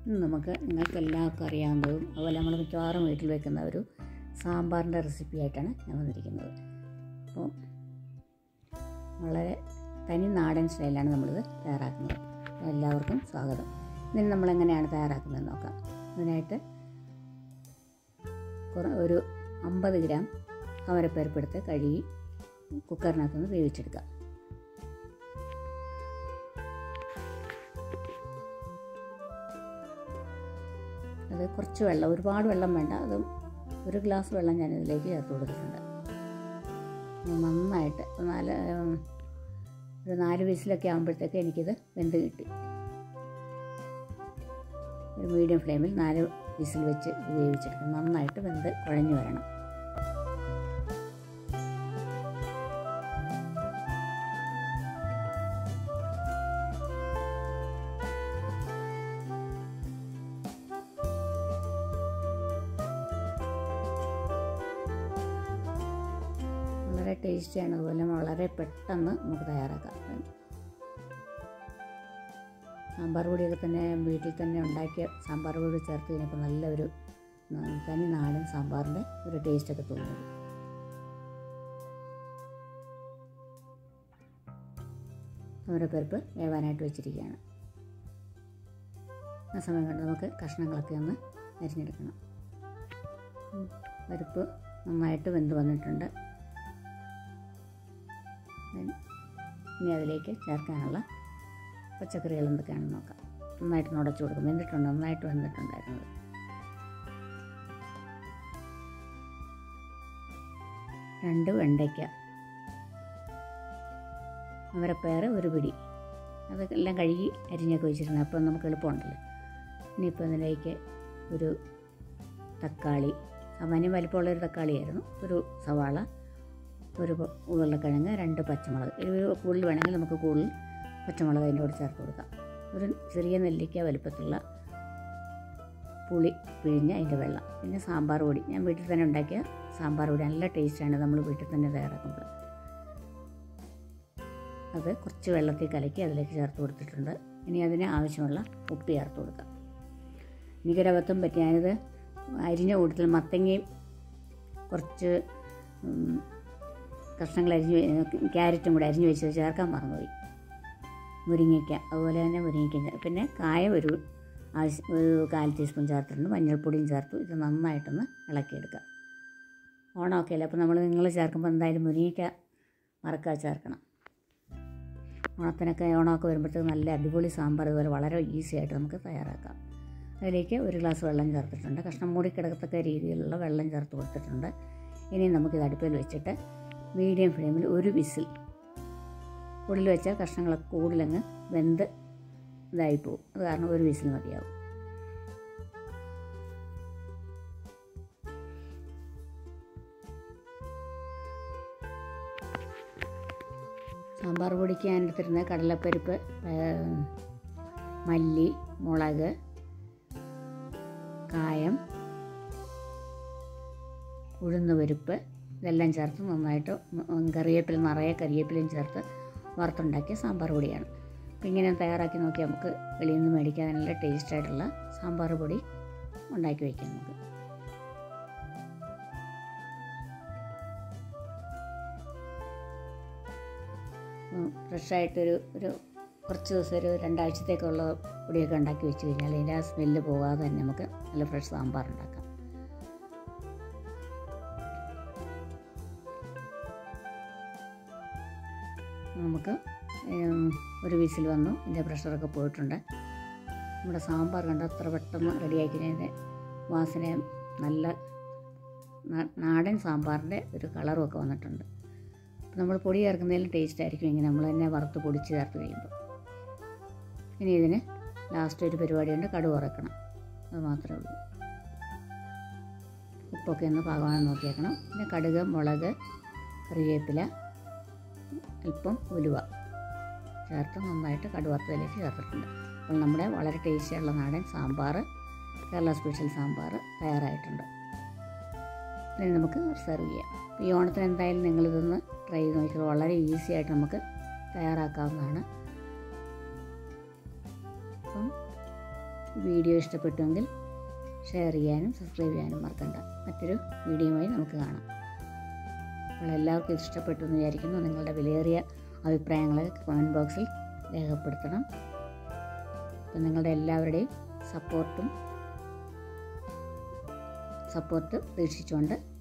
ഇന്ന് നമുക്ക് നിങ്ങൾക്ക് എല്ലാവർക്കും അറിയാവുന്നതും അതുപോലെ നമ്മൾ മിക്കവാറും വീട്ടിൽ വെക്കുന്ന ഒരു സാമ്പാറിൻ്റെ റെസിപ്പി ആയിട്ടാണ് ഞാൻ വന്നിരിക്കുന്നത് അപ്പോൾ വളരെ തനി നാടൻ സ്റ്റൈലാണ് നമ്മളിത് തയ്യാറാക്കുന്നത് അപ്പോൾ എല്ലാവർക്കും സ്വാഗതം ഇതിന് നമ്മൾ എങ്ങനെയാണ് തയ്യാറാക്കുന്നതെന്ന് നോക്കാം അതിനായിട്ട് കുറ ഒരു അമ്പത് ഗ്രാം കവരപ്പരിപ്പെടുത്ത് കഴുകി കുക്കറിനകത്തുനിന്ന് വേവിച്ചെടുക്കാം അത് കുറച്ച് വെള്ളം ഒരുപാട് വെള്ളം വേണ്ട അത് ഒരു ഗ്ലാസ് വെള്ളം ഞാൻ ഇതിലേക്ക് ചേർത്ത് കൊടുത്തിട്ടുണ്ട് നന്നായിട്ട് നാല് ഒരു നാല് വിസിലൊക്കെ ആകുമ്പോഴത്തേക്ക് എനിക്കിത് വെന്ത് കിട്ടി ഒരു മീഡിയം ഫ്ലെയിമിൽ നാല് വിസിൽ വെച്ച് വേവിച്ചെടുക്കണം നന്നായിട്ട് വെന്ത് കുഴഞ്ഞു വരണം വളരെ ടേസ്റ്റിയാണ് അതുപോലെ വളരെ പെട്ടെന്ന് നമുക്ക് തയ്യാറാക്കാം സാമ്പാർ പൊടിയൊക്കെ തന്നെ വീട്ടിൽ തന്നെ ഉണ്ടാക്കിയ സാമ്പാർ പൊടി ചേർത്ത് കഴിഞ്ഞപ്പോൾ നല്ലൊരു തനി നാടൻ സാമ്പാറിൻ്റെ ഒരു ടേസ്റ്റൊക്കെ തോന്നുന്നു തോരപ്പരിപ്പ് വേവാനായിട്ട് വെച്ചിരിക്കുകയാണ് ആ സമയം കൊണ്ട് നമുക്ക് കഷ്ണങ്ങളൊക്കെ ഒന്ന് അരിഞ്ഞെടുക്കണം പരിപ്പ് നന്നായിട്ട് വെന്ത് വന്നിട്ടുണ്ട് ഇനി അതിലേക്ക് ചേർക്കാനുള്ള പച്ചക്കറികൾ എന്തൊക്കെയാണെന്ന് നോക്കാം നന്നായിട്ട് നുടച്ചു കൊടുക്കും വെന്തിട്ടുണ്ട് നന്നായിട്ട് വെന്തിട്ടുണ്ടായിരുന്നത് രണ്ട് വെണ്ടയ്ക്ക അവരപ്പയറ് ഒരു പിടി അതെല്ലാം കഴുകി അരിഞ്ഞൊക്കെ വെച്ചിരുന്നത് അപ്പോൾ നമുക്ക് എളുപ്പമുണ്ടല്ലോ ഇനിയിപ്പോൾ അതിലേക്ക് ഒരു തക്കാളി സാമാന്യം വലിപ്പമുള്ളൊരു തക്കാളിയായിരുന്നു ഒരു സവാള ഒരു ഉരുളക്കിഴങ്ങ് രണ്ട് പച്ചമുളക് ഇത് കൂടുതൽ വേണമെങ്കിൽ നമുക്ക് കൂടുതൽ പച്ചമുളക് അതിൻ്റെ കൂടെ ചേർത്ത് കൊടുക്കാം ഒരു ചെറിയ നെല്ലിക്ക വലുപ്പത്തിലുള്ള പുളി പിഴിഞ്ഞ് അതിൻ്റെ വെള്ളം പിന്നെ സാമ്പാർ പൊടി ഞാൻ വീട്ടിൽ തന്നെ ഉണ്ടാക്കിയ സാമ്പാർ പൊടി നല്ല ടേസ്റ്റാണ് നമ്മൾ വീട്ടിൽ തന്നെ തയ്യാറാക്കുമ്പോൾ അത് കുറച്ച് വെള്ളത്തിൽ കലക്കി അതിലേക്ക് ചേർത്ത് കൊടുത്തിട്ടുണ്ട് ഇനി അതിന് ആവശ്യമുള്ള ഉപ്പ് ചേർത്ത് കൊടുക്കാം എനിക്കൊരബദ്ധം പറ്റി ഞാനിത് അരിഞ്ഞ കൂട്ടത്തിൽ മത്തങ്ങയും കുറച്ച് കഷ്ണങ്ങൾ അരിഞ്ഞ് ക്യാരറ്റും കൂടെ അരിഞ്ഞ് വെച്ച് ചേർക്കാൻ മറന്നുപോയി മുരിങ്ങയ്ക്ക അതുപോലെ തന്നെ മുരിങ്ങയ്ക്ക പിന്നെ കായം ഒരു ആവശ്യം ഒരു കാൽ ടീസ്പൂൺ ചേർത്തിട്ടുണ്ട് മഞ്ഞൾപ്പൊടിയും ചേർത്തു ഇത് നന്നായിട്ടൊന്ന് ഇളക്കിയെടുക്കുക ഓണമൊക്കെ അല്ലേ അപ്പോൾ നമ്മൾ നിങ്ങൾ ചേർക്കുമ്പോൾ എന്തായാലും മുരിങ്ങയ്ക്ക മറക്കാതെ ചേർക്കണം ഓണത്തിനൊക്കെ ഓണമൊക്കെ വരുമ്പോഴത്തേക്ക് നല്ല അടിപൊളി സാമ്പാർ ഇതുപോലെ വളരെ ഈസി ആയിട്ട് നമുക്ക് തയ്യാറാക്കാം അതിലേക്ക് ഒരു ഗ്ലാസ് വെള്ളം ചേർത്തിട്ടുണ്ട് കഷ്ണം മൂടി കിടക്കത്തക്ക രീതിയിലുള്ള വെള്ളം ചേർത്ത് കൊടുത്തിട്ടുണ്ട് ഇനി നമുക്കിത് അടുപ്പിൽ വെച്ചിട്ട് മീഡിയം ഫ്ലെയിമിൽ ഒരു വിസിൽ ഉള്ളിൽ വെച്ചാൽ കഷ്ണങ്ങളൊക്കെ കൂടുതലങ്ങ് വെന്ത് ഇതായി പോകും അത് കാരണം ഒരു വിസിൽ മതിയാവും സാമ്പാർ പൊടിക്ക് ഞാൻ എടുത്തിരുന്ന കടലപ്പരിപ്പ് മല്ലി മുളക് കായം ഉഴുന്നുപരിപ്പ് ഇതെല്ലാം ചേർത്ത് നന്നായിട്ട് കറിവേപ്പില നിറയെ കറിവേപ്പിലയും ചേർത്ത് വറുത്തുണ്ടാക്കിയ സാമ്പാർ പൊടിയാണ് അപ്പോൾ ഇങ്ങനെ തയ്യാറാക്കി നോക്കി നമുക്ക് വെളിയിൽ നിന്ന് മേടിക്കാൻ നല്ല ടേസ്റ്റ് ആയിട്ടുള്ള സാമ്പാർ പൊടി ഉണ്ടാക്കി വയ്ക്കാം നമുക്ക് ഫ്രഷായിട്ടൊരു ഒരു കുറച്ച് ദിവസം ഒരു രണ്ടാഴ്ചത്തേക്കുള്ള പൊടിയൊക്കെ ഉണ്ടാക്കി വെച്ച് കഴിഞ്ഞാൽ അതിൻ്റെ ആ സ്മെല്ല് പോകാതെ തന്നെ നമുക്ക് നല്ല ഫ്രഷ് സാമ്പാർ ഉണ്ടാക്കാം നമുക്ക് ഒരു വിസിൽ വന്നു ഇതിൻ്റെ പ്രഷറൊക്കെ പോയിട്ടുണ്ട് നമ്മുടെ സാമ്പാർ കണ്ട അത്ര പെട്ടെന്ന് റെഡിയാക്കിയതിൻ്റെ വാസനയും നല്ല നാടൻ സാമ്പാറിൻ്റെ ഒരു കളറും ഒക്കെ വന്നിട്ടുണ്ട് നമ്മൾ പൊടി ചേർക്കുന്നതിലും ടേസ്റ്റ് ആയിരിക്കും ഇങ്ങനെ നമ്മൾ തന്നെ വറുത്ത് പൊടിച്ച് ചേർത്ത് കഴിയുമ്പോൾ ഇനി ഇതിന് ലാസ്റ്റ് ഒരു പരിപാടിയുണ്ട് കടുക് ഉറക്കണം അത് മാത്രമേ ഉള്ളൂ ഉപ്പൊക്കെ ഒന്ന് പാകമാണെന്ന് നോക്കിയേക്കണം പിന്നെ കടുക് മുളക് കറിവേപ്പില അല്പം ഉലുവ ചേർത്ത് നന്നായിട്ട് കടുവത്തതിലേക്ക് ചേർത്തിട്ടുണ്ട് അപ്പോൾ നമ്മുടെ വളരെ ടേസ്റ്റിയുള്ള നാടൻ സാമ്പാർ കേരള സ്പെഷ്യൽ സാമ്പാർ തയ്യാറായിട്ടുണ്ട് ഇനി നമുക്ക് സെർവ് ചെയ്യാം ഈ ഓണത്തിന് എന്തായാലും നിങ്ങളിതൊന്ന് ട്രൈ ചെയ്ത് നോക്കിയത് വളരെ ഈസി ആയിട്ട് നമുക്ക് തയ്യാറാക്കാവുന്നതാണ് അപ്പം വീഡിയോ ഇഷ്ടപ്പെട്ടുവെങ്കിൽ ഷെയർ ചെയ്യാനും സബ്സ്ക്രൈബ് ചെയ്യാനും മറക്കണ്ട മറ്റൊരു വീഡിയോയുമായി നമുക്ക് കാണാം അപ്പോൾ എല്ലാവർക്കും ഇത് ഇഷ്ടപ്പെട്ടു എന്ന് വിചാരിക്കുന്നു നിങ്ങളുടെ വിലയേറിയ അഭിപ്രായങ്ങൾ കമൻറ്റ് ബോക്സിൽ രേഖപ്പെടുത്തണം അപ്പം നിങ്ങളുടെ എല്ലാവരുടെയും സപ്പോർട്ടും സപ്പോർട്ട് പ്രതീക്ഷിച്ചുകൊണ്ട്